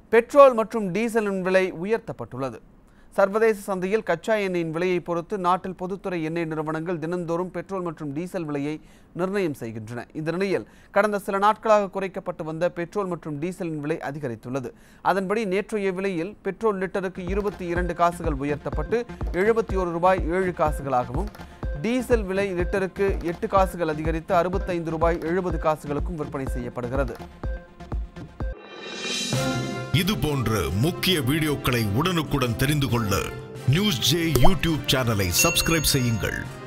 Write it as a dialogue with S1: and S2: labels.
S1: petrol மற்றும் டீசலின் விலை உயர்த்தப்பட்டுள்ளது சர்வதேச சந்தையில் கச்சா எண்ணெயின் விலையை பொறுத்து நாட்டில் பொதுத்துறை எண்ணெய் நிறுவனங்கள் தினந்தோறும் பெட்ரோல் மற்றும் டீசல் விலையை நிர்ணயம் செய்கின்றன இந்த நிலையில் கடந்த சில நாட்களாக குறைக்கப்பட்டு வந்த பெட்ரோல் மற்றும் டீசலின் விலை அதிகரித்துள்ளது அதன்படி நேற்றைய விலையில் பெட்ரோல் லிட்டருக்கு இருபத்தி இரண்டு காசுகள் உயர்த்தப்பட்டு எழுபத்தி ஒரு ரூபாய் ஏழு காசுகளாகவும் டீசல் விலை லிட்டருக்கு எட்டு காசுகள் அதிகரித்து அறுபத்தைந்து ரூபாய் எழுபது காசுகளுக்கும் விற்பனை செய்யப்படுகிறது
S2: இது போன்ற முக்கிய வீடியோக்களை உடனுக்குடன் தெரிந்து கொள்ள நியூஸ் ஜே யூடியூப் சேனலை சப்ஸ்கிரைப் செய்யுங்கள்